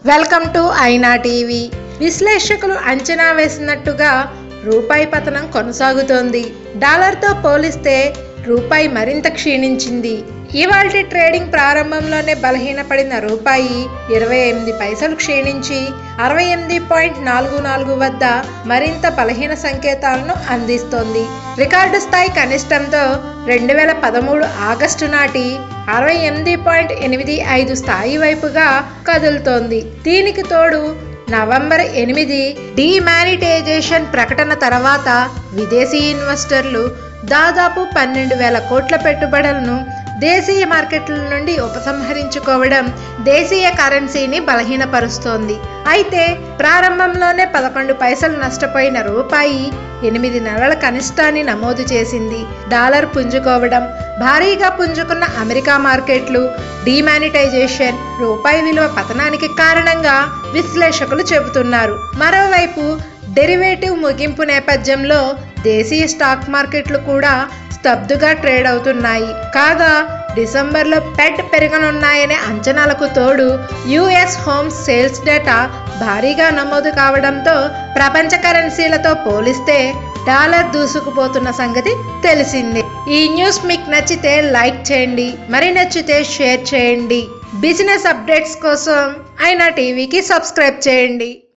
welcome to ఐనా TV విశ్లేషకులు అంచనా వేసినట్టుగా రూపాయి పతనం కొనసాగుతోంది డాలర్తో పోలిస్తే రూపాయి మరింత క్షీణించింది ఇవాల్టి ట్రేడింగ్ ప్రారంభంలోనే బలహీనపడిన రూపాయి ఇరవై ఎనిమిది పైసలు క్షీణించి అరవై ఎనిమిది పాయింట్ నాలుగు నాలుగు వద్ద మరింత బలహీన సంకేతాలను అందిస్తోంది రికార్డు స్థాయి కనిష్టంతో రెండు వేల పదమూడు ఆగస్టు నాటి అరవై ఎనిమిది పాయింట్ ఎనిమిది ఐదు స్థాయి వైపుగా కదులుతోంది దీనికి తోడు నవంబర్ ఎనిమిది డిమానిటైజేషన్ ప్రకటన తర్వాత విదేశీ ఇన్వెస్టర్లు దాదాపు పన్నెండు వేల కోట్ల పెట్టుబడులను దేశీయ మార్కెట్ల నుండి ఉపసంహరించుకోవడం దేశీయ కరెన్సీని బలహీనపరుస్తోంది అయితే ప్రారంభంలోనే పదకొండు పైసలు నష్టపోయిన రూపాయి ఎనిమిది నెలల కనిష్టాన్ని నమోదు చేసింది డాలర్ పుంజుకోవడం భారీగా పుంజుకున్న అమెరికా మార్కెట్లు డిమానిటైజేషన్ రూపాయి విలువ పతనానికి కారణంగా విశ్లేషకులు చెబుతున్నారు మరోవైపు డెరివేటివ్ ముగింపు నేపథ్యంలో దేశీయ స్టాక్ మార్కెట్లు కూడా స్తబ్దుగా ట్రేడ్ అవుతున్నాయి కాగా డిసెంబర్లో పెట్ పెరగనున్నాయనే అంచనాలకు తోడు యుఎస్ హోమ్ సేల్స్ డేటా భారీగా నమోదు కావడంతో ప్రపంచ కరెన్సీలతో పోలిస్తే డాలర్ దూసుకుపోతున్న సంగతి తెలిసిందే ఈ న్యూస్ మీకు నచ్చితే లైక్ చేయండి మరి నచ్చితే షేర్ చేయండి బిజినెస్ అప్డేట్స్ కోసం అయినా టీవీకి సబ్స్క్రైబ్ చేయండి